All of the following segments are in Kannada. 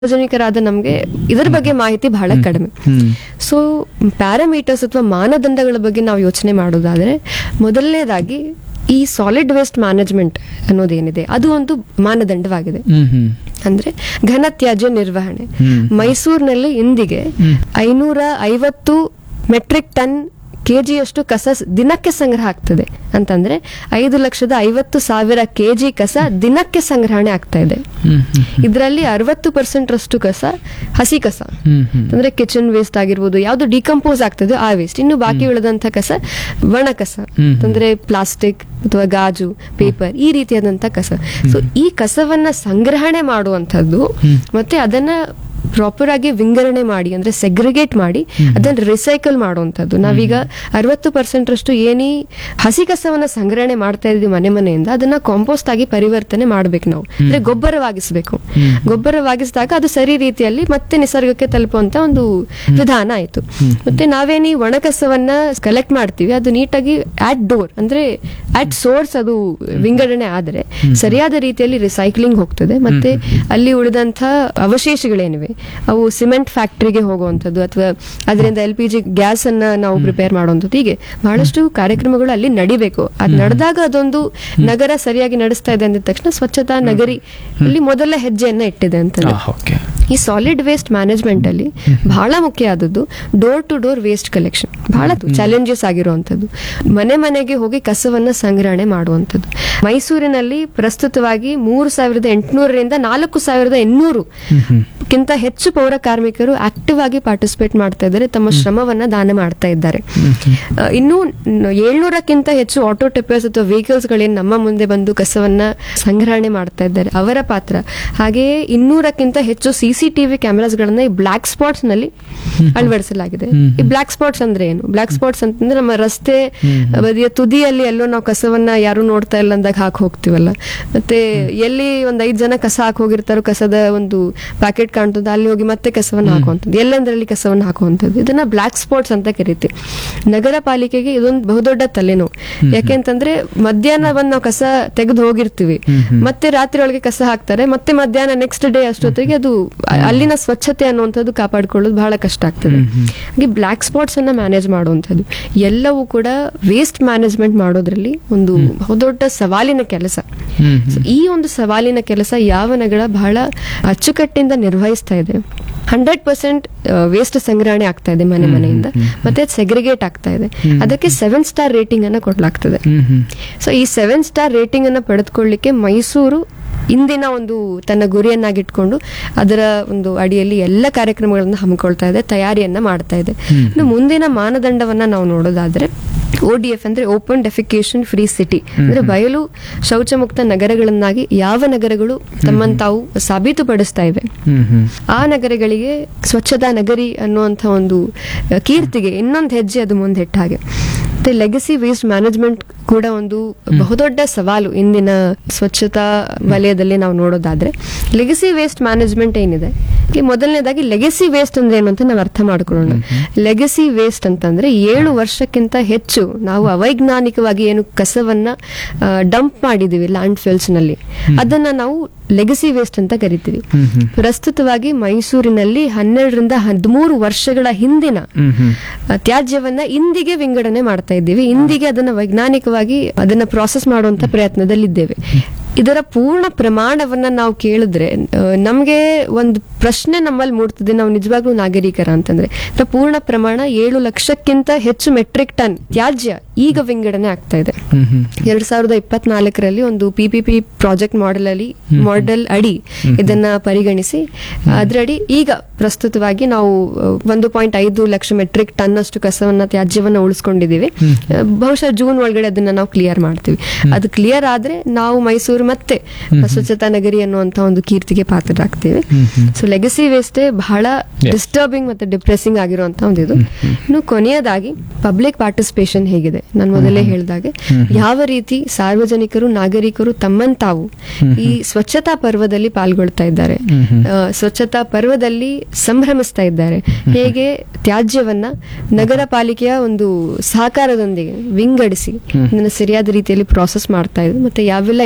ಸಾರ್ವಜನಿಕರಾದ ನಮಗೆ ಇದರ ಬಗ್ಗೆ ಮಾಹಿತಿ ಬಹಳ ಕಡಿಮೆ ಹ್ಮ್ ಸೊ ಪ್ಯಾರಾಮೀಟರ್ಸ್ ಅಥವಾ ಮಾನದಂಡಗಳ ಬಗ್ಗೆ ನಾವು ಯೋಚನೆ ಮಾಡೋದಾದ್ರೆ ಮೊದಲನೇದಾಗಿ ಈ ಸಾಲಿಡ್ ವೇಸ್ಟ್ ಮ್ಯಾನೇಜ್ಮೆಂಟ್ ಅನ್ನೋದೇನಿದೆ ಅದು ಒಂದು ಮಾನದಂಡವಾಗಿದೆ ಹ್ಮ್ ಹ್ಮ್ ಅಂದ್ರೆ ಘನತ್ಯಾಜ್ಯ ನಿರ್ವಹಣೆ ಹ್ಮ್. ಮೈಸೂರಿನಲ್ಲಿ ಇಂದಿಗೆ ಹ್ಮ್. ಐನೂರ ಐವತ್ತು ಮೆಟ್ರಿಕ್ ಟನ್ ಕೆಜಿಯಷ್ಟು ಕಸ ಸ್- ದಿನಕ್ಕೆ ಸಂಗ್ರಹ ಆಗ್ತದೆ ಅಂತಂದ್ರೆ ಐದು ಲಕ್ಷದ ಐವತ್ತು ಸಾವಿರ ಕೆಜಿ ಕಸ ದಿನಕ್ಕೆ ಸಂಗ್ರಹಣೆ ಆಗ್ತಾ ಇದೆ ಹ್ಮ್ ಹ್ಮ್ ಇದರಲ್ಲಿ ಅರವತ್ತು ಪರ್ಸೆಂಟ್ ರಷ್ಟು ಕಸ ಹಸಿ ಕಸ ಹ್ಮ್ ಹ್ಮ್ ಅಂದ್ರೆ ಕಿಚನ್ ವೇಸ್ಟ್ ಆಗಿರ್ಬೋದು ಯಾವ್ದು ಡಿಕಂಪೋಸ್ ಆಗ್ತದೆ ಆ ವೇಸ್ಟ್ ಇನ್ನು ಬಾಕಿ ಉಳಿದಂತ ಕಸ ಒಣ ಕಸ ಹ್ಮ್. ಅಂದ್ರೆ ಪ್ಲಾಸ್ಟಿಕ್ ಅಥವಾ ಗಾಜು ಪೇಪರ್ ಈ ರೀತಿಯಾದಂತ ಕಸ ಸೊ ಈ ಕಸವನ್ನ ಸಂಗ್ರಹಣೆ ಮಾಡುವಂತದ್ದು ಮತ್ತೆ ಅದನ್ನ ಪ್ರಾಪರ್ ಆಗಿ ವಿಂಗಡಣೆ ಮಾಡಿ ಅಂದ್ರೆ ಸೆಗ್ರಿಗೇಟ್ ಮಾಡಿ ಅದನ್ನ ರಿಸೈಕಲ್ ಮಾಡುವಂತದ್ದು ನಾವೀಗ ಅರವತ್ತು ಪರ್ಸೆಂಟ್ ರಷ್ಟು ಏನಿ ಹಸಿ ಕಸವನ್ನ ಸಂಗ್ರಹಣೆ ಮಾಡ್ತಾ ಇದೀವಿ ಮನೆ ಮನೆಯಿಂದ ಅದನ್ನ ಕಾಂಪೋಸ್ಟ್ ಆಗಿ ಪರಿವರ್ತನೆ ಮಾಡ್ಬೇಕು ನಾವು ಅಂದ್ರೆ ಗೊಬ್ಬರವಾಗಿಸ್ಬೇಕು ಗೊಬ್ಬರವಾಗಿಸಿದಾಗ ಅದು ಸರಿ ರೀತಿಯಲ್ಲಿ ಮತ್ತೆ ನಿಸರ್ಗಕ್ಕೆ ತಲುಪುವಂತ ಒಂದು ವಿಧಾನ ಆಯ್ತು ಮತ್ತೆ ನಾವೇನಿ ಒಣ ಕಸವನ್ನ ಕಲೆಕ್ಟ್ ಮಾಡ್ತೀವಿ ಅದು ನೀಟಾಗಿ ಆಟ್ ಡೋರ್ ಅಂದ್ರೆ ಆಟ್ ಸೋರ್ಸ್ ಅದು ವಿಂಗಡಣೆ ಆದ್ರೆ ಸರಿಯಾದ ರೀತಿಯಲ್ಲಿ ರಿಸೈಕ್ಲಿಂಗ್ ಹೋಗ್ತದೆ ಮತ್ತೆ ಅಲ್ಲಿ ಉಳಿದಂತ ಅವಶೇಷಗಳೇನಿವೆ ಅವು ಸಿಮೆಂಟ್ ಫ್ಯಾಕ್ಟರಿಗೆ ಹೋಗುವಂಥದ್ದು ಅಥವಾ ಅದರಿಂದ ಎಲ್ ಪಿ ಜಿ ಗ್ಯಾಸ್ ಅನ್ನ ನಾವು ಪ್ರಿಪೇರ್ ಮಾಡುವಂಥದ್ದು ಹೀಗೆ ಬಹಳಷ್ಟು ಕಾರ್ಯಕ್ರಮಗಳು ಅಲ್ಲಿ ನಡಿಬೇಕು ಅದು ನಡೆದಾಗ ಅದೊಂದು ನಗರ ಸರಿಯಾಗಿ ನಡೆಸ್ತಾ ಇದೆ ಅಂದಿದ ತಕ್ಷಣ ಸ್ವಚ್ಛತಾ ನಗರಿ ಅಲ್ಲಿ ಮೊದಲ ಹೆಜ್ಜೆಯನ್ನ ಇಟ್ಟಿದೆ ಅಂತ ಓಕೆ ಈ ಸಾಲಿಡ್ ವೇಸ್ಟ್ ಮ್ಯಾನೇಜ್ಮೆಂಟ್ ಅಲ್ಲಿ ಬಹಳ ಮುಖ್ಯ ಆದದ್ದು door to door waste collection ಬಹಳ ಚಾಲೆಂಜಸ್ ಆಗಿರುವಂತದ್ದು ಮನೆ ಮನೆಗೆ ಹೋಗಿ ಕಸವನ್ನ ಸಂಗ್ರಹಣೆ ಮಾಡುವಂಥದ್ದು ಮೈಸೂರಿನಲ್ಲಿ ಪ್ರಸ್ತುತವಾಗಿ ಮೂರು ಸಾವಿರದ ಎಂಟುನೂರರಿಂದ ನಾಲ್ಕು ಸಾವಿರದ ಎನ್ನೂರು ಕ್ಕಿಂತ ಹೆಚ್ಚು ಪೌರ ಕಾರ್ಮಿಕರು ಆಕ್ಟಿವ್ ಆಗಿ ಪಾರ್ಟಿಸಿಪೇಟ್ ಮಾಡ್ತಾ ಇದ್ದಾರೆ ತಮ್ಮ ಶ್ರಮವನ್ನ ದಾನ ಮಾಡ್ತಾ ಇದ್ದಾರೆ ಆ, ಇನ್ನು ನ- ಏಳ್ನೂರಕ್ಕಿಂತ ಹೆಚ್ಚು ಆಟೋ ಟಿಪ್ಪರ್ಸ್ ಅಥವಾ ವೆಹಿಕಲ್ಸ್ ಗಳೇನು ನಮ್ಮ ಮುಂದೆ ಬಂದು ಕಸವನ್ನ ಸಂಗ್ರಹಣೆ ಮಾಡ್ತಾ ಇದ್ದಾರೆ ಅವರ ಪಾತ್ರ ಹಾಗೆಯೇ ಇನ್ನೂರಕ್ಕಿಂತ ಹೆಚ್ಚು ಸಿಸಿಟಿವಿ ಕ್ಯಾಮೆರಾಸ್ ಗಳನ್ನ ಈ ಬ್ಲಾಕ್ ಸ್ಪಾಟ್ಸ್ ನಲ್ಲಿ ಅಳವಡಿಸಲಾಗಿದೆ ಈ ಬ್ಲಾಕ್ ಸ್ಪಾಟ್ಸ್ ಅಂದ್ರೆ ಏನು ಬ್ಲಾಕ್ ಸ್ಪಾಟ್ಸ್ ಅಂತಂದ್ರೆ ನಮ್ಮ ರಸ್ತೆ ಬದಿಯ ತುದಿಯಲ್ಲಿ ಎಲ್ಲೋ ನಾವು ಕಸವನ್ನ ಯಾರು ನೋಡ್ತಾ ಇಲ್ಲ ಅಂದಾಗ ಹಾಕಿ ಹೋಗ್ತೀವಲ್ಲ ಮತ್ತೆ ಎಲ್ಲಿ ಒಂದ್ ಐದ್ ಜನ ಕಸ ಹಾಕಿ ಹೋಗಿರ್ತಾರೋ ಕಸದ ಒಂದು ಪ್ಯಾಕೆಟ್ ಕಾಣ್ತದೆ ಅಲ್ಲಿ ಹೋಗಿ ಮತ್ತೆ ಕಸವನ್ನ ಹಾಕುವಂಥದ್ದು ಎಲ್ಲಂದ್ರಲ್ಲಿ ಕಸವನ್ನ ಹಾಕುವಂಥದ್ದು ಇದನ್ನ ಬ್ಲಾಕ್ ಸ್ಪಾಟ್ಸ್ ಅಂತ ಕರಿತೀವಿ ನಗರ ಪಾಲಿಕೆಗೆ ಇದೊಂದು ಬಹುದೊಡ್ಡ ತಲೆನೋವು ಯಾಕೆಂತಂದ್ರೆ ಮಧ್ಯಾಹ್ನ ಬಂದು ನಾವು ಕಸ ತೆಗೆದು ಹೋಗಿರ್ತೀವಿ ಮತ್ತೆ ರಾತ್ರಿ ಒಳಗೆ ಕಸ ಹಾಕ್ತಾರೆ ಮತ್ತೆ ಮಧ್ಯಾಹ್ನ ನೆಕ್ಸ್ಟ್ ಡೇ ಅಷ್ಟೊತ್ತಿಗೆ ಅದು ಅ- ಅಲ್ಲಿನ ಸ್ವಚ್ಛತೆ ಅನ್ನುವಂಥದ್ದು ಕಾಪಾಡ್ಕೊಳ್ಳೋದು ಬಹಳ ಕಷ್ಟ ಆಗ್ತದೆ ಹಾಗೆ ಬ್ಲಾಕ್ ಸ್ಪಾಟ್ಸ್ ಅನ್ನ ಮ್ಯಾನೇಜ್ ಮಾಡುವಂಥದ್ದು ಎಲ್ಲವೂ ಕೂಡ ವೇಸ್ಟ್ ಮ್ಯಾನೇಜ್ಮೆಂಟ್ ಮಾಡೋದ್ರಲ್ಲಿ ಒಂದು ಬಹುದೊಡ್ಡ ಸವಾಲಿನ ಕೆಲಸ ಹ್ಮ್ So, ಈ ಒಂದು ಸವಾಲಿನ ಕೆಲಸ ಯಾವ ನಗರ ಬಹಳ ಅಚ್ಚುಕಟ್ಟಿಂದ ನಿರ್ವಹಿಸ್ತಾ ಇದೆ ಹಂಡ್ರೆಡ್ ಪರ್ಸೆಂಟ್ ವೇಸ್ಟ್ ಸಂಗ್ರಹಣೆ ಆಗ್ತಾ ಇದೆ ಮನೆ ಮನೆಯಿಂದ ಮತ್ತೆ ಸೆಗ್ರಿಗೇಟ್ ಆಗ್ತಾ ಇದೆ ಅದಕ್ಕೆ ಸೆವೆನ್ ಸ್ಟಾರ್ ರೇಟಿಂಗ್ ಅನ್ನ ಕೊಡ್ಲಾಗ್ತದೆ ಹ್ಮ್ ಹ್ಮ್ ಸೊ ಈ ಸೆವೆನ್ ಸ್ಟಾರ್ ರೇಟಿಂಗ್ ಅನ್ನ ಪಡೆದುಕೊಳ್ಳಿಕ್ಕೆ ಮೈಸೂರು ಇಂದಿನ ಒಂದು ತನ್ನ ಗುರಿಯನ್ನಾಗಿಟ್ಕೊಂಡು ಅದರ ಒಂದು ಅಡಿಯಲ್ಲಿ ಎಲ್ಲ ಕಾರ್ಯಕ್ರಮಗಳನ್ನ ಹಮ್ಮಿಕೊಳ್ತಾ ಇದೆ ತಯಾರಿಯನ್ನ ಮಾಡ್ತಾ ಇದೆ ಇನ್ನು ಮುಂದಿನ ಮಾನದಂಡವನ್ನ ನಾವು ನೋಡೋದಾದ್ರೆ ಒ ಡಿ ಎಫ್ ಅಂದ್ರೆ ಓಪನ್ ಡೆಫಿಕೇಶನ್ ಫ್ರೀ ಸಿಟಿ ಅಂದ್ರೆ ಬಯಲು ಶೌಚ ಮುಕ್ತ ನಗರಗಳನ್ನಾಗಿ ಯಾವ ನಗರಗಳು ತಮ್ಮನ್ನು ತಾವು ಸಾಬೀತುಪಡಿಸ್ತಾ ಇವೆ ಹ್ಮ್ ಹ್ಮ್ ಆ ನಗರಗಳಿಗೆ ಸ್ವಚ್ಛತಾ ನಗರಿ ಅನ್ನುವಂಥ ಒಂದು ಅಹ್, ಕೀರ್ತಿಗೆ ಇನ್ನೊಂದು ಹೆಜ್ಜೆ ಅದು ಮುಂದಿಟ್ಟ ಹಾಗೆ ಮತ್ತೆ ಲೆಗಸಿ ವೇಸ್ಟ್ ಮ್ಯಾನೇಜ್ಮೆಂಟ್ ಕೂಡ ಒಂದು ಬಹುದೊಡ್ಡ ಸವಾಲು ಇಂದಿನ ಸ್ವಚ್ಛತಾ ವಲಯದಲ್ಲಿ ನಾವು ನೋಡೋದಾದ್ರೆ ಲೆಗಸಿ ವೇಸ್ಟ್ ಮ್ಯಾನೇಜ್ಮೆಂಟ್ ಏನಿದೆ ಇಲ್ಲಿ ಮೊದಲನೇದಾಗಿ ಲೆಗಸಿ ವೇಸ್ಟ್ ಅಂದ್ರೆ ಏನು ಅಂತ ನಾವು ಅರ್ಥ ಮಾಡ್ಕೊಳ್ಳೋಣ ಲೆಗಸಿ ವೇಸ್ಟ್ ಅಂತಂದ್ರೆ ಏಳು ವರ್ಷಕ್ಕಿಂತ ಹೆಚ್ಚು ನಾವು ಅವೈಜ್ಞಾನಿಕವಾಗಿ ಏನು ಕಸವನ್ನ ಡಂಪ್ ಮಾಡಿದೀವಿ ಲ್ಯಾಂಡ್ ಫಿಲ್ಸ್ ನಲ್ಲಿ ಅದನ್ನ ನಾವು ಲೆಗಸಿ ವೇಸ್ಟ್ ಅಂತ ಕರಿತೀವಿ ಹ್ಮ್ ಹ್ಮ್ ಪ್ರಸ್ತುತವಾಗಿ ಮೈಸೂರಿನಲ್ಲಿ ಹನ್ನೆರಡರಿಂದ ಹದಿಮೂರು ವರ್ಷಗಳ ಹಿಂದಿನ ಹ್ಮ್ ಹ್ಮ್ ಆ, ತ್ಯಾಜ್ಯವನ್ನ ಇಂದಿಗೆ ವಿಂಗಡಣೆ ಮಾಡ್ತಾ ಇದ್ದೀವಿ ಇಂದಿಗೆ ಅದನ್ನ ವೈಜ್ಞಾನಿಕವಾಗಿ ಅದನ್ನ ಪ್ರಾಸೆಸ್ ಮಾಡುವಂತ ಪ್ರಯತ್ನದಲ್ಲಿದ್ದೇವೆ ಇದರ ಪೂರ್ಣ ಪ್ರಮಾಣವನ್ನ ನಾವು ಕೇಳಿದ್ರೆ ಆ, ನಮ್ಗೆ ಒಂದು ಪ್ರಶ್ನೆ ನಮ್ಮಲ್ಲಿ ಮೂಡ್ತದೆ ನಾವು ನಿಜವಾಗ್ಲೂ ನಾಗರಿಕರ ಅಂತಂದ್ರೆ ಇದರ ಪೂರ್ಣ ಪ್ರಮಾಣ ಏಳು ಲಕ್ಷಕ್ಕಿಂತ ಹೆಚ್ಚು ಮೆಟ್ರಿಕ್ ಟನ್ ತ್ಯಾಜ್ಯ ಈಗ ವಿಂಗಡಣೆ ಆಗ್ತಾ ಇದೆ ಹ್ಮ್ ಹ್ಮ್ ಎರಡ್ ಸಾವಿರದ ಇಪ್ಪತ್ನಾಲ್ಕರಲ್ಲಿ ಒಂದು ಪಿಪಿಪಿ ಪ್ರಾಜೆಕ್ಟ್ ಮಾಡೆಲ್ ಅಲ್ಲಿ ಮಾಡೆಲ್ ಅಡಿ ಇದನ್ನ ಪರಿಗಣಿಸಿ ಅದರಡಿ ಈಗ ಪ್ರಸ್ತುತವಾಗಿ ನಾವು ಅಹ್, ಒಂದು ಪಾಯಿಂಟ್ ಐದು ಲಕ್ಷ ಮೆಟ್ರಿಕ್ ಟನ್ ಅಷ್ಟು ಕಸವನ್ನ ತ್ಯಾಜ್ಯವನ್ನ ಉಳಿಸ್ಕೊಂಡಿದೀವಿ ಅಹ್, ಬಹುಶಃ ಜೂನ್ ಒಳಗಡೆ ಅದನ್ನ ನಾವು ಕ್ಲಿಯರ್ ಮಾಡ್ತೀವಿ ಅದು ಕ್ಲಿಯರ್ ಆದ್ರೆ ನಾವು ಮೈಸೂರು ಮತ್ತೆ ಸ್ವಚ್ಛತಾ ನಗರಿ ಅನ್ನುವಂತ ಒಂದು ಕೀರ್ತಿಗೆ ಪಾತ್ರರಾಗ್ತೇವೆ ಸೊ ಲೆಗಸಿ ವೇಸ್ಟೇ ಬಹಳ Yes. ಡಿಸ್ಟರ್ಬಿಂಗ್ ಮತ್ತೆ ಡಿಪ್ರೆಸಿಂಗ್ ಆಗಿರುವಂತ ಒಂದು ಇದು ಇನ್ನು ಕೊನೆಯದಾಗಿ ಪಬ್ಲಿಕ್ ಪಾರ್ಟಿಸಿಪೇಷನ್ ಹೇಗಿದೆ ನಾನು ಮೊದಲೇ ಹೇಳಿದಾಗೆ ಯಾವ ರೀತಿ ಸಾರ್ವಜನಿಕರು ನಾಗರಿಕರು ತಮ್ಮನ್ ತಾವು ಈ ಸ್ವಚ್ಛತಾ ಪರ್ವದಲ್ಲಿ ಪಾಲ್ಗೊಳ್ತಾ ಇದ್ದಾರೆ ಆ, ಸ್ವಚ್ಛತಾ ಪರ್ವದಲ್ಲಿ ಸಂಭ್ರಮಿಸ್ತಾ ಇದ್ದಾರೆ ಹೇಗೆ ತ್ಯಾಜ್ಯವನ್ನ ನಗರ ಪಾಲಿಕೆಯ ಒಂದು ಸಹಕಾರದೊಂದಿಗೆ ವಿಂಗಡಿಸಿ ಅದನ್ನ ಸರಿಯಾದ ರೀತಿಯಲ್ಲಿ ಪ್ರಾಸೆಸ್ ಮಾಡ್ತಾ ಇದೆ ಮತ್ತೆ ಯಾವೆಲ್ಲ ಇನೋವೇಷನ್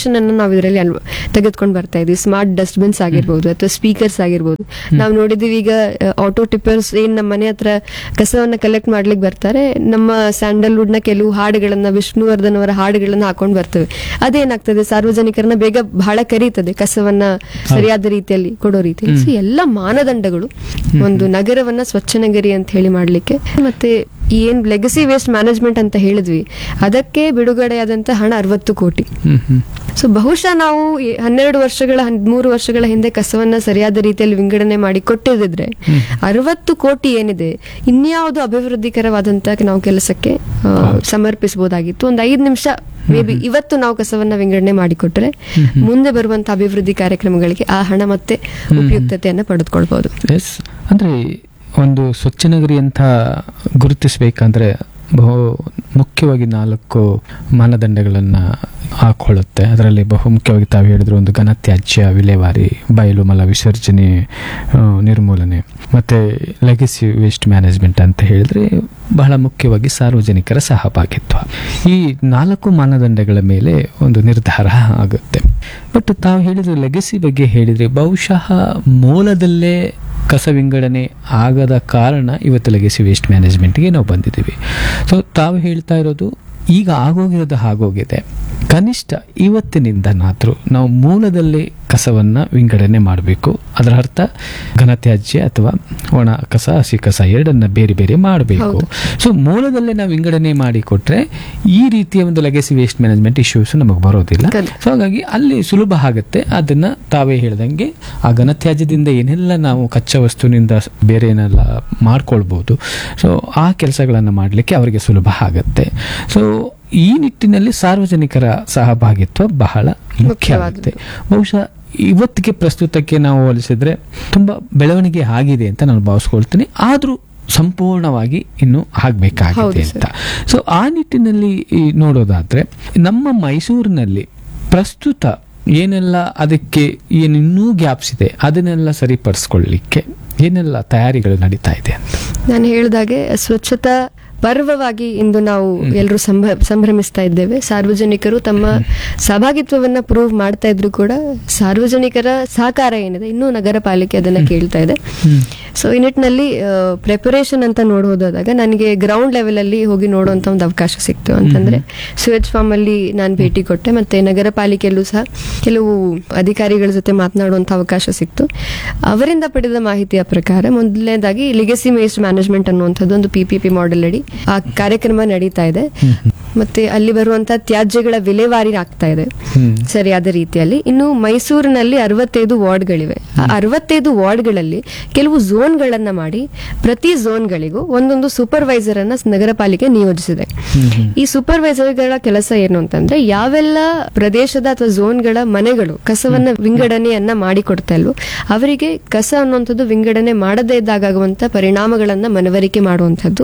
ಇನೋವೇಷನ್ ಅನ್ನು ನಾವು ಇದರಲ್ಲಿ ತೆಗೆದುಕೊಂಡು ಬರ್ತಾ ಇದ್ವಿ ಸ್ಮಾರ್ಟ್ ಡಸ್ಟ್ಬಿನ್ಸ್ ಆಗಿರ್ಬೋದು ಅಥವಾ ಸ್ಪೀಕರ್ಸ್ ಆಗಿರ್ಬೋದು ನಾವು ನೋಡಿದೀವಿ ಈಗ ಆಟೋ ಟಿಪ್ಪರ್ಸ್ ಏನ್ ನಮ್ಮ ಮನೆ ಹತ್ರ ಕಸವನ್ನ ಕಲೆಕ್ಟ್ ಮಾಡ್ಲಿಕ್ಕೆ ಬರ್ತಾರೆ ನಮ್ಮ ಸ್ಯಾಂಡಲ್ವುಡ್ ನ ಕೆಲವು ಹಾಡುಗಳನ್ನ ವಿಷ್ಣುವರ್ಧನ್ ಅವರ ಹಾಡುಗಳನ್ನ ಹಾಕೊಂಡು ಬರ್ತವೆ ಅದೇನಾಗ್ತದೆ ಸಾರ್ವಜನಿಕರನ್ನ ಬೇಗ ಬಹಳ ಕರೀತದೆ ಕಸವನ್ನ ಸರಿಯಾದ ರೀತಿಯಲ್ಲಿ ಕೊಡೋ ರೀತಿಯಲ್ಲಿ ಸೊ ಎಲ್ಲ ಮಾನದಂಡಗಳು ಒಂದು ನಗರವನ್ನ ಸ್ವಚ್ಛ ನಗರಿ ಅಂತ ಹೇಳಿ ಮಾಡ್ಲಿಕ್ಕೆ ಮತ್ತೆ ಈ ಏನ್ ಲೆಗಸಿ ವೇಸ್ಟ್ ಮ್ಯಾನೇಜ್ಮೆಂಟ್ ಅಂತ ಹೇಳಿದ್ವಿ ಅದಕ್ಕೆ ಬಿಡುಗಡೆಯಾದಂತ ಹಣ ಅರವತ್ತು ಕೋಟಿ ಹ್ಮ್ ಹ್ಮ್ ಸೊ ಬಹುಶಃ ನಾವು ಈ ಹನ್ನೆರಡು ವರ್ಷಗಳ ಹದಿಮೂರು ವರ್ಷಗಳ ಹಿಂದೆ ಕಸವನ್ನ ಸರಿಯಾದ ರೀತಿಯಲ್ಲಿ ವಿಂಗಡಣೆ ಮಾಡಿ ಕೊಟ್ಟಿದ್ರೆ ಅರವತ್ತು ಕೋಟಿ ಏನಿದೆ ಇನ್ಯಾವುದು ಅಭಿವೃದ್ಧಿಕರವಾದಂತ ನಾವು ಕೆಲಸಕ್ಕೆ ಆ, ಸಮರ್ಪಿಸಬಹುದಾಗಿತ್ತು ಒಂದು ಐದು ನಿಮಿಷ ಮೇ ಬಿ ಇವತ್ತು ನಾವು ಕಸವನ್ನ ವಿಂಗಡಣೆ ಮಾಡಿಕೊಟ್ರೆ ಮುಂದೆ ಬರುವಂತ ಅಭಿವೃದ್ಧಿ ಕಾರ್ಯಕ್ರಮಗಳಿಗೆ ಆ ಹಣ ಮತ್ತೆ ಉಪಯುಕ್ತತೆಯನ್ನ ಪಡೆದುಕೊಳ್ಬಹುದು ಎಸ್ ಅಂದರೆ ಒಂದು ಸ್ವಚ್ಛ ನಗರಿ ಅಂತ ಗುರುತಿಸಬೇಕಂದ್ರೆ ಬಹು ಮುಖ್ಯವಾಗಿ ನಾಲ್ಕು ಮಾನದಂಡಗಳನ್ನು ಹಾಕೊಳ್ಳುತ್ತೆ ಅದರಲ್ಲಿ ಬಹು ಮುಖ್ಯವಾಗಿ ತಾವು ಹೇಳಿದ್ರು ಒಂದು ಘನತ್ಯಾಜ್ಯ ವಿಲೇವಾರಿ ಬಯಲು ಮಲ ವಿಸರ್ಜನೆ ಆ, ನಿರ್ಮೂಲನೆ ಮತ್ತು ಲೆಗಸಿ ವೇಸ್ಟ್ ಮ್ಯಾನೇಜ್ಮೆಂಟ್ ಅಂತ ಹೇಳಿದ್ರೆ ಬಹಳ ಮುಖ್ಯವಾಗಿ ಸಾರ್ವಜನಿಕರ ಸಹಭಾಗಿತ್ವ ಈ ನಾಲ್ಕು ಮಾನದಂಡಗಳ ಮೇಲೆ ಒಂದು ನಿರ್ಧಾರ ಆಗುತ್ತೆ ಬಟ್ ತಾವು ಹೇಳಿದ್ರೆ ಲೆಗಸಿ ಬಗ್ಗೆ ಹೇಳಿದ್ರೆ ಬಹುಶಃ ಮೂಲದಲ್ಲೇ ಕಸ ವಿಂಗಡಣೆ ಆಗದ ಕಾರಣ ಇವತ್ತು ಲೆಗಸಿ ವೇಸ್ಟ್ ಮ್ಯಾನೇಜ್ಮೆಂಟ್ಗೆ ನಾವು ಬಂದಿದ್ದೀವಿ ಸೊ ತಾವು ಹೇಳ್ತಾ ಇರೋದು ಈಗ ಆಗೋಗಿರೋದು ಆಗೋಗಿದೆ ಕನಿಷ್ಠ ಇವತ್ತಿನಿಂದನಾದರೂ ನಾವು ಮೂಲದಲ್ಲಿ ಕಸವನ್ನು ವಿಂಗಡಣೆ ಮಾಡಬೇಕು ಅದರ ಅರ್ಥ ಘನತ್ಯಾಜ್ಯ ಅಥವಾ ಒಣ ಕಸ ಹಸಿ ಕಸ ಎರಡನ್ನ ಬೇರೆ ಬೇರೆ ಮಾಡಬೇಕು ಸೊ ಮೂಲದಲ್ಲೇ ನಾವು ವಿಂಗಡಣೆ ಮಾಡಿಕೊಟ್ರೆ ಈ ರೀತಿಯ ಒಂದು ಲೆಗಸಿ ವೇಸ್ಟ್ ಮ್ಯಾನೇಜ್ಮೆಂಟ್ ಇಶ್ಯೂಸ್ ನಮಗೆ ಬರೋದಿಲ್ಲ ಖಂಡಿತ. ಸೊ ಹಾಗಾಗಿ ಅಲ್ಲಿ ಸುಲಭ ಆಗುತ್ತೆ ಅದನ್ನ ತಾವೇ ಹೇಳ್ದಂಗೆ ಆ ಘನತ್ಯಾಜ್ಯದಿಂದ ಏನೆಲ್ಲ ನಾವು ಕಚ್ಚಾ ವಸ್ತುವಿನಿಂದ ಬೇರೆ ಏನೆಲ್ಲ ಮಾಡ್ಕೊಳ್ಬೋದು ಸೊ ಆ ಕೆಲಸಗಳನ್ನು ಮಾಡಲಿಕ್ಕೆ ಅವರಿಗೆ ಸುಲಭ ಆಗುತ್ತೆ ಸೊ ಈ ನಿಟ್ಟಿನಲ್ಲಿ ಸಾರ್ವಜನಿಕರ ಸಹಭಾಗಿತ್ವ ಬಹಳ ಮುಖ್ಯ ಆಗುತ್ತೆ ಬಹುಶಃ ಇವತ್ತಿಗೆ ಪ್ರಸ್ತುತಕ್ಕೆ ನಾವು ಹೋಲಿಸಿದ್ರೆ ತುಂಬಾ ಬೆಳವಣಿಗೆ ಆಗಿದೆ ಅಂತ ನಾನು ಭಾವಿಸ್ಕೊಳ್ತೀನಿ ಆದ್ರೂ ಸಂಪೂರ್ಣವಾಗಿ ಇನ್ನು ಆಗ್ಬೇಕಾಗಿದೆ ಹೌದು ಅಂತ ಸೊ ಆ ನಿಟ್ಟಿನಲ್ಲಿ ಈ ನೋಡೋದಾದ್ರೆ ನಮ್ಮ ಮೈಸೂರಿನಲ್ಲಿ ಪ್ರಸ್ತುತ ಏನೆಲ್ಲ ಅದಕ್ಕೆ ಏನಿನ್ನೂ ಗ್ಯಾಪ್ಸ್ ಇದೆ ಅದನ್ನೆಲ್ಲ ಸರಿಪಡಿಸ್ಕೊಳ್ಳಿಕ್ಕೆ ಏನೆಲ್ಲ ತಯಾರಿಗಳು ನಡೀತಾ ಇದೆ ಅಂತ ನಾನು ಹೇಳಿದಾಗೆ ಸ್ವಚ್ಛತಾ ಪರ್ವವಾಗಿ ಇಂದು ನಾವು ಎಲ್ಲರೂ ಸಂಭ್ರಮಿಸ್ತಾ ಇದ್ದೇವೆ ಸಾರ್ವಜನಿಕರು ತಮ್ಮ ಸಹಭಾಗಿತ್ವವನ್ನ ಪ್ರೂವ್ ಮಾಡ್ತಾ ಇದ್ರು ಕೂಡ ಸಾರ್ವಜನಿಕರ ಸಹಕಾರ ಏನಿದೆ ಇನ್ನೂ ನಗರ ಪಾಲಿಕೆ ಅದನ್ನ ಕೇಳ್ತಾ ಇದೆ ಸೊ ಈ ನಿಟ್ಟಿನಲ್ಲಿ ಪ್ರಿಪರೇಷನ್ ಅಂತ ನೋಡೋದಾದಾಗ ನನಗೆ ಗ್ರೌಂಡ್ ಲೆವೆಲ್ ಅಲ್ಲಿ ಹೋಗಿ ನೋಡುವಂತ ಒಂದು ಅವಕಾಶ ಸಿಕ್ತು ಅಂತಂದ್ರೆ ಸುಯೇಜ್ ಫಾರ್ಮ್ ಅಲ್ಲಿ ನಾನು ಭೇಟಿ ಕೊಟ್ಟೆ ಮತ್ತೆ ನಗರ ಪಾಲಿಕೆಯಲ್ಲೂ ಸಹ ಕೆಲವು ಅಧಿಕಾರಿಗಳ ಜೊತೆ ಮಾತನಾಡುವಂತ ಅವಕಾಶ ಸಿಕ್ತು ಅವರಿಂದ ಪಡೆದ ಮಾಹಿತಿಯ ಪ್ರಕಾರ ಮೊದಲನೇದಾಗಿ ಲಿಗೆಸಿ ವೇಸ್ಟ್ ಮ್ಯಾನೇಜ್ಮೆಂಟ್ ಅನ್ನುವಂಥದ್ದು ಒಂದು ಪಿ ಪಿ ಪಿ ಮಾಡೆಲ್ ಅಡಿ ಆ ಕಾರ್ಯಕ್ರಮ ನಡೀತಾ ಇದೆ ಮತ್ತೆ ಅಲ್ಲಿ ಬರುವಂತ ತ್ಯಾಜ್ಯಗಳ ವಿಲೇವಾರಿ ಆಗ್ತಾ ಇದೆ ಹ್ಮ್. ಸರಿಯಾದ ರೀತಿಯಲ್ಲಿ ಇನ್ನು ಮೈಸೂರಿನಲ್ಲಿ ಅರವತ್ತೈದು ವಾರ್ಡ್ಗಳಿವೆ ಆ ಅರವತ್ತೈದು ವಾರ್ಡ್ಗಳಲ್ಲಿ ಕೆಲವು ಝೋನ್ಗಳನ್ನ ಮಾಡಿ ಪ್ರತಿ ಝೋನ್ಗಳಿಗೂ ಒಂದೊಂದು ಸೂಪರ್ವೈಸರ್ ಅನ್ನ ನಗರ ಪಾಲಿಕೆ ನಿಯೋಜಿಸಿದೆ ಈ ಸೂಪರ್ವೈಸರ್ಗಳ ಕೆಲಸ ಏನು ಅಂತಂದ್ರೆ ಯಾವೆಲ್ಲ ಪ್ರದೇಶದ ಅಥವಾ ಝೋನ್ಗಳ ಮನೆಗಳು ಕಸವನ್ನ ವಿಂಗಡಣೆಯನ್ನ ಮಾಡಿಕೊಡ್ತಾ ಇಲ್ವೋ ಅವರಿಗೆ ಕಸ ಅನ್ನುವಂಥದ್ದು ವಿಂಗಡಣೆ ಮಾಡದೇ ಇದ್ದಾಗುವಂತ ಪರಿಣಾಮಗಳನ್ನ ಮನವರಿಕೆ ಮಾಡುವಂಥದ್ದು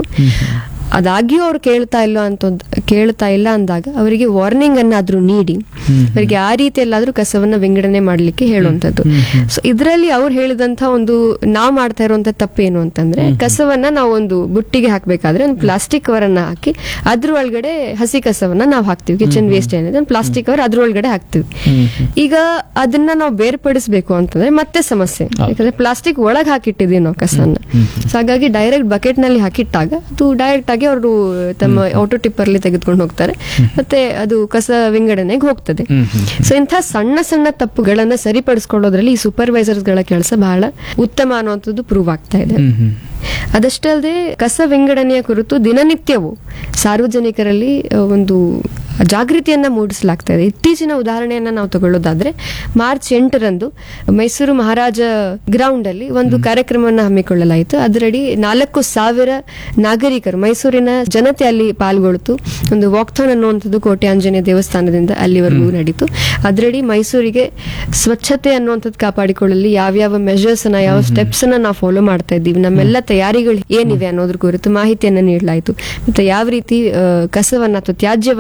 ಅದಾಗ್ಯೂ ಅವ್ರು ಕೇಳ್ತಾ ಇಲ್ಲ ಅಂತ ಕೇಳ್ತಾ ಇಲ್ಲ ಅಂದಾಗ ಅವರಿಗೆ ವಾರ್ನಿಂಗ್ ಅನ್ನಾದ್ರೂ ನೀಡಿ ಅವರಿಗೆ ಆ ರೀತಿಯಲ್ಲಾದ್ರೂ ಕಸವನ್ನ ವಿಂಗಡಣೆ ಮಾಡ್ಲಿಕ್ಕೆ ಹೇಳುವಂಥದ್ದು ಸೊ ಇದರಲ್ಲಿ ಅವ್ರು ಹೇಳಿದಂತ ಒಂದು ನಾವ್ ಮಾಡ್ತಾ ಇರುವಂತ ತಪ್ಪೇನು ಅಂತಂದ್ರೆ ಕಸವನ್ನ ನಾವು ಒಂದು ಬುಟ್ಟಿಗೆ ಹಾಕ್ಬೇಕಾದ್ರೆ ಒಂದು ಪ್ಲಾಸ್ಟಿಕ್ ಕವರನ್ನ ಹಾಕಿ ಅದ್ರ ಒಳಗಡೆ ಹಸಿ ಕಸವನ್ನ ನಾವು ಹಾಕ್ತಿವಿ ಕಿಚನ್ ವೇಸ್ಟ್ ಏನಿದೆ ಪ್ಲಾಸ್ಟಿಕ್ ಕವರ್ ಅದ್ರ ಒಳಗಡೆ ಹಾಕ್ತಿವಿ ಈಗ ಅದನ್ನ ನಾವು ಬೇರ್ಪಡಿಸಬೇಕು ಅಂತಂದ್ರೆ ಮತ್ತೆ ಸಮಸ್ಯೆ ಯಾಕಂದ್ರೆ ಪ್ಲಾಸ್ಟಿಕ್ ಒಳಗ್ ಹಾಕಿಟ್ಟಿದೀವಿ ನಾವು ಕಸನ್ನ ಸೊ ಹಾಗಾಗಿ ಡೈರೆಕ್ಟ್ ಬಕೆಟ್ ನಲ್ಲಿ ಹಾಕಿಟ್ಟಾಗ ಅದು ಡೈರೆಕ್ಟ್ ಆಗಿ ಅವರು ತಮ್ಮ ಆಟೋ ಟಿಪ್ಪರ್ಲಿ ತೆಗೆದುಕೊಂಡು ಹೋಗ್ತಾರೆ ಮತ್ತೆ ಅದು ಕಸ ವಿಂಗಡಣೆಗೆ ಹೋಗ್ತದೆ ಸೊ ಇಂಥ ಸಣ್ಣ ಸಣ್ಣ ತಪ್ಪುಗಳನ್ನ ಸರಿಪಡಿಸ್ಕೊಳ್ಳೋದ್ರಲ್ಲಿ ಈ ಸೂಪರ್ವೈಸರ್ಸ್ ಗಳ ಕೆಲಸ ಬಹಳ ಉತ್ತಮ ಅನ್ನುವಂಥದ್ದು ಪ್ರೂವ್ ಆಗ್ತಾ ಇದೆ ಹ್ಮ್ ಹ್ಮ್ ಅದಷ್ಟೇ ಅಲ್ಲದೆ ಕಸ ವಿಂಗಡಣೆಯ ಕುರಿತು ದಿನನಿತ್ಯವೂ ಸಾರ್ವಜನಿಕರಲ್ಲಿ ಆ, ಒಂದು ಜಾಗೃತಿಯನ್ನ ಮೂಡಿಸಲಾಗ್ತಾ ಇದೆ ಇತ್ತೀಚಿನ ಉದಾಹರಣೆಯನ್ನ ನಾವು ತಗೊಳ್ಳೋದಾದ್ರೆ ಮಾರ್ಚ್ ಎಂಟರಂದು ಮೈಸೂರು ಮಹಾರಾಜ ಗ್ರೌಂಡ್ ಅಲ್ಲಿ ಒಂದು ಕಾರ್ಯಕ್ರಮವನ್ನು ಹಮ್ಮಿಕೊಳ್ಳಲಾಯಿತು ಅದರಡಿ ನಾಲ್ಕು ಸಾವಿರ ನಾಗರಿಕರು ಮೈಸೂರಿನ ಜನತೆ ಅಲ್ಲಿ ಪಾಲ್ಗೊಳ್ತು ಒಂದು ವಾಕ್ಥಾನ್ ಅನ್ನುವಂಥದ್ದು ಕೋಟೆ ಆಂಜನೇಯ ದೇವಸ್ಥಾನದಿಂದ ಅಲ್ಲಿವರೆಗೂ ನಡೀತು ಅದರಡಿ ಮೈಸೂರಿಗೆ ಸ್ವಚ್ಛತೆ ಅನ್ನುವಂಥದ್ದು ಕಾಪಾಡಿಕೊಳ್ಳಲಿ ಯಾವ್ಯಾವ ಮೆಷರ್ಸ್ ಅನ್ನ ಯಾವ ಸ್ಟೆಪ್ಸ್ ಅನ್ನ ನಾವು ಫಾಲೋ ಮಾಡ್ತಾ ಇದ್ದೀವಿ ನಮ್ಮೆಲ್ಲ ತಯಾರಿಗಳು ಏನಿವೆ ಅನ್ನೋದ್ರ ಕುರಿತು ಮಾಹಿತಿಯನ್ನ ನೀಡಲಾಯಿತು ಮತ್ತೆ ಯಾವ ರೀತಿ ಆ, ಕಸವನ್ನ ಅಥವಾ ತ್ಯಾಜ್ಯವನ್ನ ವಿಂಗಡಣೆ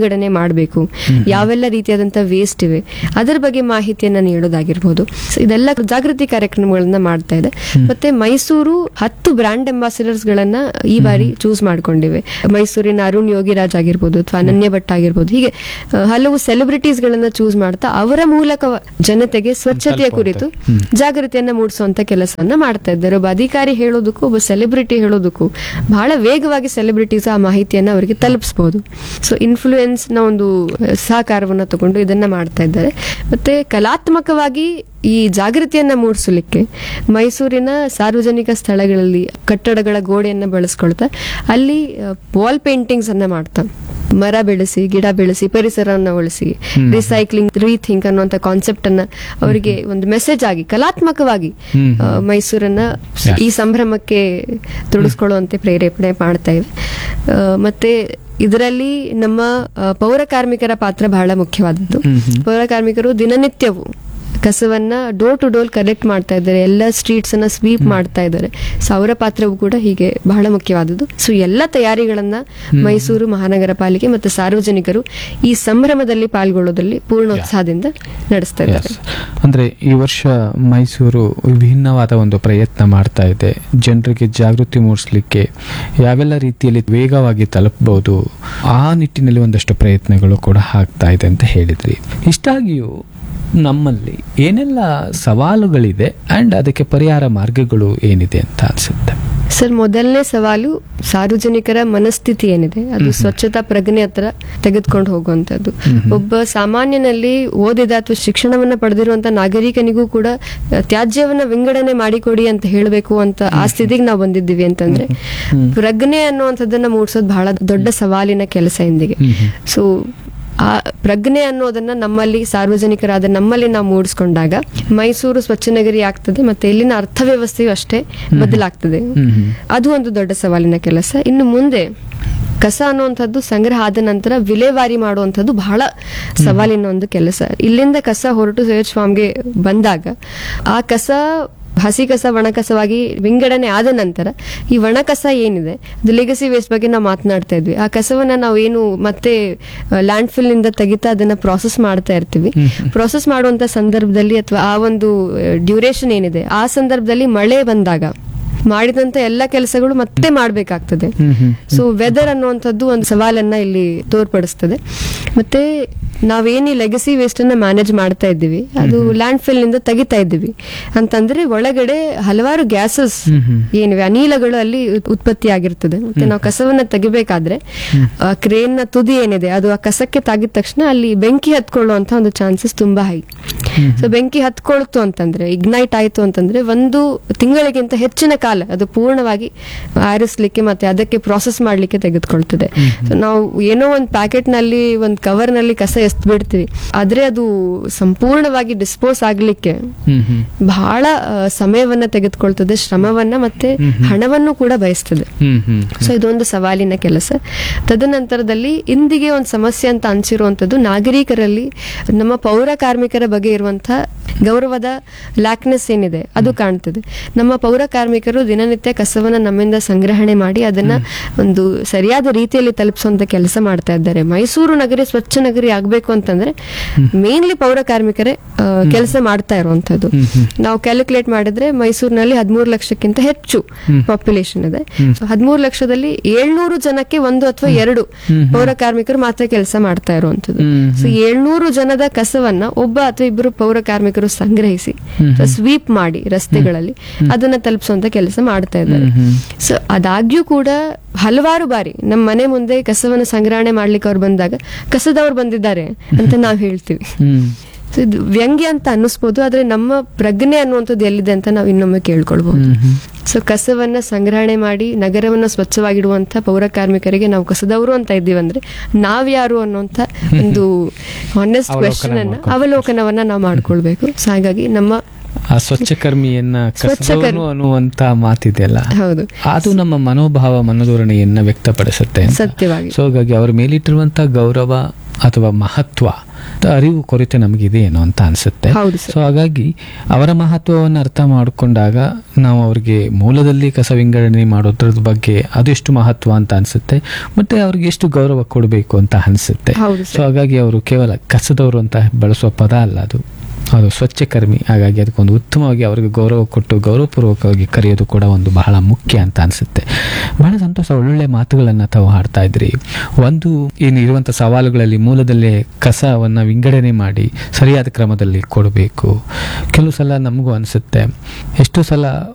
ವಿಂಗಡಣೆ ಮಾಡಬೇಕು ಯಾವೆಲ್ಲ ರೀತಿಯಾದಂತಹ ವೇಸ್ಟ್ ಇವೆ ಅದರ ಬಗ್ಗೆ ಮಾಹಿತಿಯನ್ನ ನೀಡೋದಾಗಿರ್ಬೋದು So ಇದೆಲ್ಲ ಜಾಗೃತಿ ಕಾರ್ಯಕ್ರಮಗಳನ್ನ ಮಾಡ್ತಾ ಇದೆ ಮತ್ತೆ ಮೈಸೂರು ಹತ್ತು ಬ್ರಾಂಡ್ ಅಂಬಾಸಿಡರ್ಸ್ ಗಳನ್ನ ಈ ಬಾರಿ ಚೂಸ್ ಮಾಡ್ಕೊಂಡಿವೆ ಮೈಸೂರಿನ ಅರುಣ್ ಯೋಗಿರಾಜ್ ಆಗಿರ್ಬೋದು ಅಥವಾ ಅನನ್ಯ ಭಟ್ ಆಗಿರ್ಬೋದು ಹೀಗೆ ಆ, ಹಲವು ಸೆಲೆಬ್ರಿಟೀಸ್ ಗಳನ್ನ ಚೂಸ್ ಮಾಡ್ತಾ ಅವರ ಮೂಲಕ ಜನತೆಗೆ ಸ್ವಚ್ಛತೆಯ ಕುರಿತು ಜಾಗೃತಿಯನ್ನ ಮೂಡಿಸುವಂತ ಕೆಲಸವನ್ನ ಮಾಡ್ತಾ ಇದ್ದಾರೆ ಒಬ್ಬ ಅಧಿಕಾರಿ ಹೇಳೋದಕ್ಕೂ ಒಬ್ಬ ಸೆಲೆಬ್ರಿಟಿ ಹೇಳೋದಕ್ಕೂ ಬಹಳ ವೇಗವಾಗಿ ಸೆಲೆಬ್ರಿಟೀಸ್ ಆ ಮಾಹಿತಿಯನ್ನ ಅವರಿಗೆ ತಲುಪಿಸಬಹುದು ಸೊ ಇನ್ಫ್ಲೂಯೆನ್ಸ್ ನ ಒಂದು ಸಹಕಾರವನ್ನ ತಗೊಂಡು ಇದನ್ನ ಮಾಡ್ತಾ ಇದ್ದಾರೆ ಮತ್ತೆ ಕಲಾತ್ಮಕವಾಗಿ ಈ ಜಾಗೃತಿಯನ್ನ ಮೂಡಿಸಲಿಕ್ಕೆ ಮೈಸೂರಿನ ಸಾರ್ವಜನಿಕ ಸ್ಥಳಗಳಲ್ಲಿ ಕಟ್ಟಡಗಳ ಗೋಡೆಯನ್ನ ಬಳಸ್ಕೊಳ್ತಾ ಅಲ್ಲಿ ವಾಲ್ ಪೇಂಟಿಂಗ್ಸ್ ಅನ್ನ ಮಾಡ್ತಾ ಮರ ಬೆಳೆಸಿ ಗಿಡ ಬೆಳೆಸಿ ಪರಿಸರವನ್ನು ಉಳಿಸಿ ರಿಸೈಕ್ಲಿಂಗ್ ರೀಥಿಂಕ್ ಅನ್ನುವಂತ ಕಾನ್ಸೆಪ್ಟ್ ಅನ್ನ ಅವರಿಗೆ ಒಂದು ಮೆಸೇಜ್ ಆಗಿ ಕಲಾತ್ಮಕವಾಗಿ ಹ್ಮ್. ಆ, ಮೈಸೂರನ್ನ ಈ ಸಂಭ್ರಮಕ್ಕೆ ತೊಡಗಿಸ್ಕೊಳ್ಳುವಂತೆ ಪ್ರೇರೇಪಣೆ ಮಾಡ್ತಾ ಇವೆ ಆ, ಮತ್ತೆ ಇದರಲ್ಲಿ ನಮ್ಮ ಆ, ಪೌರ ಕಾರ್ಮಿಕರ ಪಾತ್ರ ಬಹಳ ಮುಖ್ಯವಾದದ್ದು ಹ್ಮ್ ಹ್ಮ್. ಪೌರ ಕಾರ್ಮಿಕರು ದಿನನಿತ್ಯವೂ ಕಸವನ್ನ ಡೋರ್ ಟು ಡೋರ್ ಕಲೆಕ್ಟ್ ಮಾಡ್ತಾ ಇದ್ದಾರೆ ಎಲ್ಲ ಸ್ಟ್ರೀಟ್ಸ್ ಅನ್ನ ಸ್ವೀಪ್ ಮಾಡ್ತಾ ಇದ್ದಾರೆ ಸೊ ಅವರ ಪಾತ್ರವು ಕೂಡ ಹೀಗೆ ಬಹಳ ಮುಖ್ಯವಾದದ್ದು ಸೊ ಎಲ್ಲ ತಯಾರಿಗಳನ್ನ ಮೈಸೂರು ಮಹಾನಗರ ಪಾಲಿಕೆ ಮತ್ತು ಸಾರ್ವಜನಿಕರು ಈ ಸಂಭ್ರಮದಲ್ಲಿ ಪಾಲ್ಗೊಳ್ಳೋದ್ರಲ್ಲಿ ಪೂರ್ಣ ಉತ್ಸಾಹದಿಂದ ನಡೆಸ್ತಾ ಇದ್ದಾರೆ Yes. ಅಂದ್ರೆ ಈ ವರ್ಷ ಮೈಸೂರು ವಿಭಿನ್ನವಾದ ಒಂದು ಪ್ರಯತ್ನ ಮಾಡ್ತಾ ಇದೆ ಜನರಿಗೆ ಜಾಗೃತಿ ಮೂಡಿಸ್ಲಿಕ್ಕೆ ಯಾವೆಲ್ಲ ರೀತಿಯಲ್ಲಿ ವೇಗವಾಗಿ ತಲುಪಬಹುದು ಆ ನಿಟ್ಟಿನಲ್ಲಿ ಒಂದಷ್ಟು ಪ್ರಯತ್ನಗಳು ಕೂಡ ಆಗ್ತಾ ಇದೆ ಅಂತ ಹೇಳಿದ್ರಿ ಇಷ್ಟಾಗಿಯೂ ನಮ್ಮಲ್ಲಿ ಏನೆಲ್ಲ ಸವಾಲುಗಳಿದೆ ಅಂಡ್ ಅದಕ್ಕೆ ಪರಿಹಾರ ಮಾರ್ಗಗಳು ಏನಿದೆ ಅಂತ ಅನ್ಸುತ್ತೆ ಸರ್ ಮೊದಲನೇ ಸವಾಲು ಸಾರ್ವಜನಿಕರ ಮನಸ್ಥಿತಿ ಏನಿದೆ ಅದು ಸ್ವಚ್ಛತಾ ಪ್ರಜ್ಞೆ ಹತ್ರ ತೆಗೆದುಕೊಂಡು ಹೋಗುವಂತದ್ದು ಒಬ್ಬ ಸಾಮಾನ್ಯನಲ್ಲಿ ಓದಿದ ಅಥವಾ ಶಿಕ್ಷಣವನ್ನ ಪಡೆದಿರುವಂತ ನಾಗರಿಕನಿಗೂ ಕೂಡ ಅಹ್, ತ್ಯಾಜ್ಯವನ್ನ ವಿಂಗಡಣೆ ಮಾಡಿಕೊಡಿ ಅಂತ ಹೇಳಬೇಕು ಅಂತ ಆ ಸ್ಥಿತಿಗೆ ನಾವು ಬಂದಿದ್ದೀವಿ ಅಂತಂದ್ರೆ ಪ್ರಜ್ಞೆ ಅನ್ನುವಂಥದ್ದನ್ನ ಮೂಡಿಸೋದು ಬಹಳ ದೊಡ್ಡ ಸವಾಲಿನ ಕೆಲಸ ಇಂದಿಗೆ ಸೊ ಆ ಪ್ರಜ್ಞೆ ಅನ್ನೋದನ್ನ ನಮ್ಮಲ್ಲಿ ಸಾರ್ವಜನಿಕರಾದ ನಮ್ಮಲ್ಲಿ ನಾವು ಮೂಡಿಸ್ಕೊಂಡಾಗ ಮೈಸೂರು ಸ್ವಚ್ಛ ನಗರಿ ಆಗ್ತದೆ ಮತ್ತೆ ಇಲ್ಲಿನ ಅರ್ಥವ್ಯವಸ್ಥೆಯು ಅಷ್ಟೇ ಬದಲಾಗ್ತದೆ ಹ್ಮ್ ಹ್ಮ್. ಅದು ಒಂದು ದೊಡ್ಡ ಸವಾಲಿನ ಕೆಲಸ ಇನ್ನು ಮುಂದೆ ಕಸ ಅನ್ನುವಂಥದ್ದು ಸಂಗ್ರಹ ಆದ ನಂತರ ವಿಲೇವಾರಿ ಮಾಡುವಂಥದ್ದು ಬಹಳ ಸವಾಲಿನ ಒಂದು ಕೆಲಸ ಇಲ್ಲಿಂದ ಕಸ ಹೊರಟು ಸೇಜ್ ಫಾರ್ಮ್ಗೆ ಬಂದಾಗ ಆ ಕಸ ಹಸಿ ಕಸ ಒಣ ಕಸವಾಗಿ ವಿಂಗಡಣೆ ಆದ ನಂತರ ಈ ಒಣ ಕಸ ಏನಿದೆ ಅದು ಲೆಗಸಿ ವೇಸ್ಟ್ ಬಗ್ಗೆ ನಾವು ಮಾತನಾಡ್ತಾ ಇದ್ವಿ ಆ ಕಸವನ್ನ ನಾವು ಏನು ಮತ್ತೆ ಲ್ಯಾಂಡ್ ಫಿಲ್ ನಿಂದ ತೆಗಿತಾ ಅದನ್ನ ಪ್ರಾಸೆಸ್ ಮಾಡ್ತಾ ಇರ್ತೀವಿ ಪ್ರಾಸೆಸ್ ಮಾಡುವಂತ ಸಂದರ್ಭದಲ್ಲಿ ಅಥವಾ ಆ ಒಂದು ಡ್ಯೂರೇಷನ್ ಏನಿದೆ ಆ ಸಂದರ್ಭದಲ್ಲಿ ಮಳೆ ಬಂದಾಗ ಮಾಡಿದಂತ ಎಲ್ಲ ಕೆಲಸಗಳು ಮತ್ತೆ ಮಾಡಬೇಕಾಗ್ತದೆ ಹ್ಮ್ ಹ್ಮ್. ಸೊ ವೆದರ್ ಅನ್ನುವಂಥದ್ದು ಒಂದು ಸವಾಲನ್ನ ಇಲ್ಲಿ ತೋರ್ಪಡಿಸ್ತದೆ ಮತ್ತೆ ನಾವೇನು ಲೆಗಸಿ ವೇಸ್ಟ್ ಅನ್ನ ಮ್ಯಾನೇಜ್ ಮಾಡ್ತಾ ಇದ್ದೀವಿ ಅದು ಲ್ಯಾಂಡ್ ಫಿಲ್ ನಿಂದ ತೆಗಿತಾ ಇದ್ದೀವಿ ಅಂತಂದ್ರೆ ಒಳಗಡೆ ಹಲವಾರು ಗ್ಯಾಸಸ್ ಹ್ಮ್ ಹ್ಮ್. ಏನಿವೆ ಅನಿಲಗಳು ಅಲ್ಲಿ ಉತ್- ಉತ್ಪತ್ತಿ ಆಗಿರ್ತದೆ ಮತ್ತೆ ನಾವು ಕಸವನ್ನ ತೆಗಿಬೇಕಾದ್ರೆ ಆ ಕ್ರೇನ್ ನ ತುದಿ ಏನಿದೆ ಅದು ಆ ಕಸಕ್ಕೆ ತಾಗಿದ ತಕ್ಷಣ ಅಲ್ಲಿ ಬೆಂಕಿ ಹತ್ಕೊಳ್ಳುವಂತ ಒಂದು ಚಾನ್ಸಸ್ ತುಂಬಾ ಹೈ ಸೊ ಬೆಂಕಿ ಹತ್ಕೊಳ್ತು ಅಂತಂದ್ರೆ ಇಗ್ನೈಟ್ ಆಯ್ತು ಅಂತಂದ್ರೆ ಒಂದು ತಿಂಗಳಿಗಿಂತ ಹೆಚ್ಚಿನ ಕಾಲ ಅದು ಪೂರ್ಣವಾಗಿ ಆರಿಸ್ಲಿಕ್ಕೆ ಮತ್ತೆ ಅದಕ್ಕೆ ಪ್ರಾಸೆಸ್ ಮಾಡ್ಲಿಕ್ಕೆ ತೆಗೆದುಕೊಳ್ತದೆ ಸೊ ನಾವು ಏನೋ ಒಂದು ಪ್ಯಾಕೆಟ್ ನಲ್ಲಿ ಒಂದು ಕವರ್ ನಲ್ಲಿ ಕಸ ಎಸ್ತ್ ಬಿಡ್ತೀವಿ ಆದ್ರೆ ಅದು ಸಂಪೂರ್ಣವಾಗಿ ಡಿಸ್ಪೋಸ್ ಆಗ್ಲಿಕ್ಕೆ ಹ್ಮ್ ಹ್ಮ್. ಬಹಳ ಆ, ಸಮಯವನ್ನ ತೆಗೆದುಕೊಳ್ತದೆ ಶ್ರಮವನ್ನ ಮತ್ತೆ ಹಣವನ್ನು ಕೂಡ ಬಯಸ್ತದೆ ಹ್ಮ್ ಹ್ಮ್. ಸೊ ಇದೊಂದು ಸವಾಲಿನ ಕೆಲಸ ತದನಂತರದಲ್ಲಿ ಇಂದಿಗೆ ಒಂದು ಸಮಸ್ಯೆ ಅಂತ ಅನ್ಸಿರುವಂತದ್ದು ನಾಗರಿಕರಲ್ಲಿ ನಮ್ಮ ಪೌರ ಕಾರ್ಮಿಕರ ಬಗ್ಗೆ ಇರುವಂತಹ ಗೌರವದ ಲ್ಯಾಕ್ನೆಸ್ ಏನಿದೆ ಅದು ಕಾಣ್ತದೆ ನಮ್ಮ ಪೌರ ಕಾರ್ಮಿಕರು ದಿನನಿತ್ಯ ಕಸವನ್ನ ನಮ್ಮಿಂದ ಸಂಗ್ರಹಣೆ ಮಾಡಿ ಅದನ್ನ ಒಂದು ಸರಿಯಾದ ರೀತಿಯಲ್ಲಿ ತಲುಪಿಸುವಂತ ಕೆಲಸ ಮಾಡ್ತಾ ಇದ್ದಾರೆ ಮೈಸೂರು ನಗರಿ ಸ್ವಚ್ಛ ನಗರಿ ಆಗ್ಬೇಕು ಅಂತಂದ್ರೆ ಮೇನ್ಲಿ ಪೌರ ಕಾರ್ಮಿಕರೇ ಕೆಲಸ ಮಾಡ್ತಾ ಇರುವಂತದ್ದು ನಾವು ಕ್ಯಾಲ್ಕುಲೇಟ್ ಮಾಡಿದ್ರೆ ಮೈಸೂರಿನಲ್ಲಿ ಹದಿಮೂರು ಲಕ್ಷಕ್ಕಿಂತ ಹೆಚ್ಚು ಪಾಪ್ಯುಲೇಷನ್ ಇದೆ ಹದಿಮೂರು ಲಕ್ಷದಲ್ಲಿ ಏಳ್ನೂರು ಜನಕ್ಕೆ ಒಂದು ಅಥವಾ ಎರಡು ಪೌರ ಕಾರ್ಮಿಕರು ಮಾತ್ರ ಕೆಲಸ ಮಾಡ್ತಾ ಇರುವಂತದ್ದು ಹ್ಮ್. ಸೊ ಏಳ್ನೂರು ಜನದ ಕಸವನ್ನ ಒಬ್ಬ ಅಥವಾ ಇಬ್ಬರು ಪೌರ ಕಾರ್ಮಿಕರು ಸಂಗ್ರಹಿಸಿ ಸ್ವೀಪ್ ಮಾಡಿ ರಸ್ತೆಗಳಲ್ಲಿ ಅದನ್ನ ತಲುಪಿಸುವಂತ ಕೆಲಸ ಮಾಡ್ತಾ ಇದ್ದಾರೆ ಸೊ ಆದಾಗ್ಯೂ ಕೂಡ ಹಲವಾರು ಬಾರಿ ನಮ್ಮ ಮನೆ ಮುಂದೆ ಕಸವನ್ನು ಸಂಗ್ರಹಣೆ ಮಾಡ್ಲಿಕ್ಕೆ ಅವ್ರು ಬಂದಾಗ ಕಸದವ್ರು ಬಂದಿದ್ದಾರೆ ಅಂತ ನಾವು ಹೇಳ್ತೀವಿ ಹ್ಮ್. So ಇದು ವ್ಯಂಗ್ಯ ಅಂತ ಅನ್ನಿಸ್ಬೋದು ಆದ್ರೆ ನಮ್ಮ ಪ್ರಜ್ಞೆ ಅನ್ನುವಂಥದ್ದು ಎಲ್ಲಿದೆ ಅಂತ ನಾವು ಇನ್ನೊಮ್ಮೆ ಕೇಳ್ಕೊಳ್ಬಹುದು ಹ್ಮ್ ಹ್ಮ್. ಸೊ ಕಸವನ್ನ ಸಂಗ್ರಹಣೆ ಮಾಡಿ ನಗರವನ್ನ ಸ್ವಚ್ಛವಾಗಿಡುವಂತ ಪೌರ ಕಾರ್ಮಿಕರಿಗೆ ನಾವು ಕಸದವರು ಅಂತ ಇದ್ದೀವಂದ್ರೆ ನಾವ್ಯಾರು ಅನ್ನುವಂತ ಒಂದು ಹಾನೆಸ್ಟ್ ಅವಲೋಕನ ಕ್ವೆಶನ್ ಅನ್ನ ಮಾಡ್ಕೊಳ್ಬೇಕು. ಅವಲೋಕನವನ್ನ ನಾವು ಮಾಡ್ಕೊಳ್ಬೇಕು ಸೊ ಹಾಗಾಗಿ ನಮ್ಮ ಆ ಸ್ವಚ್ಛ ಕರ್ಮಿಯನ್ನ ಸ್ವಚ್ಛ ಕಸದವನು ಕರ್ಮಿ. ಅನ್ನುವಂತ ಮಾತಿದೆಯಲ್ಲ ಹೌದು ಅದು ನಮ್ಮ ಮನೋಭಾವ ಮನೋಧೋರಣೆಯನ್ನ ವ್ಯಕ್ತಪಡಿಸುತ್ತೆ ಅಂತ. ಸತ್ಯವಾಗಿ ಸೊ ಹಾಗಾಗಿ ಅವರ ಮೇಲಿಟ್ಟಿರುವಂತ ಗೌರವ ಅಥವಾ ಮಹತ್ವ ಅರಿವು ಕೊರತೆ ನಮಗಿದೆ ಏನೋ ಅಂತ ಅನ್ಸುತ್ತೆ ಹೌದು ಸರ್ ಸೊ ಹಾಗಾಗಿ ಅವರ ಮಹತ್ವವನ್ನು ಅರ್ಥ ಮಾಡಿಕೊಂಡಾಗ ನಾವು ಅವ್ರಿಗೆ ಮೂಲದಲ್ಲಿ ಕಸ ವಿಂಗಡಣೆ ಮಾಡೋದ್ರ ಬಗ್ಗೆ ಅದೆಷ್ಟು ಮಹತ್ವ ಅಂತ ಅನ್ಸುತ್ತೆ ಮತ್ತೆ ಅವ್ರಿಗೆ ಎಷ್ಟು ಗೌರವ ಕೊಡಬೇಕು ಅಂತ ಅನ್ಸುತ್ತೆ ಹೌದು ಸೊ ಸರ್ ಹಾಗಾಗಿ ಅವರು ಕೇವಲ ಕಸದವರು ಅಂತ ಬಳಸುವ ಪದ ಅಲ್ಲ ಅದು ಅದು ಸ್ವಚ್ಛಕರ್ಮಿ ಹಾಗಾಗಿ ಅದಕ್ಕೊಂದು ಉತ್ತಮವಾಗಿ ಅವರಿಗೆ ಗೌರವ ಕೊಟ್ಟು ಗೌರವಪೂರ್ವಕವಾಗಿ ಕರೆಯೋದು ಕೂಡ ಒಂದು ಬಹಳ ಮುಖ್ಯ ಅಂತ ಅನ್ಸುತ್ತೆ ಬಹಳ ಸಂತೋಷ ಒಳ್ಳೊಳ್ಳೆ ಮಾತುಗಳನ್ನು ತಾವು ಹಾಡ್ತಾ ಇದ್ರಿ ಒಂದು ಏನು ಇರುವಂಥ ಸವಾಲುಗಳಲ್ಲಿ ಮೂಲದಲ್ಲೇ ಕಸವನ್ನು ವಿಂಗಡಣೆ ಮಾಡಿ ಸರಿಯಾದ ಕ್ರಮದಲ್ಲಿ ಕೊಡಬೇಕು ಕೆಲವು ಸಲ ನಮಗೂ ಅನಿಸುತ್ತೆ ಎಷ್ಟೋ ಸಲ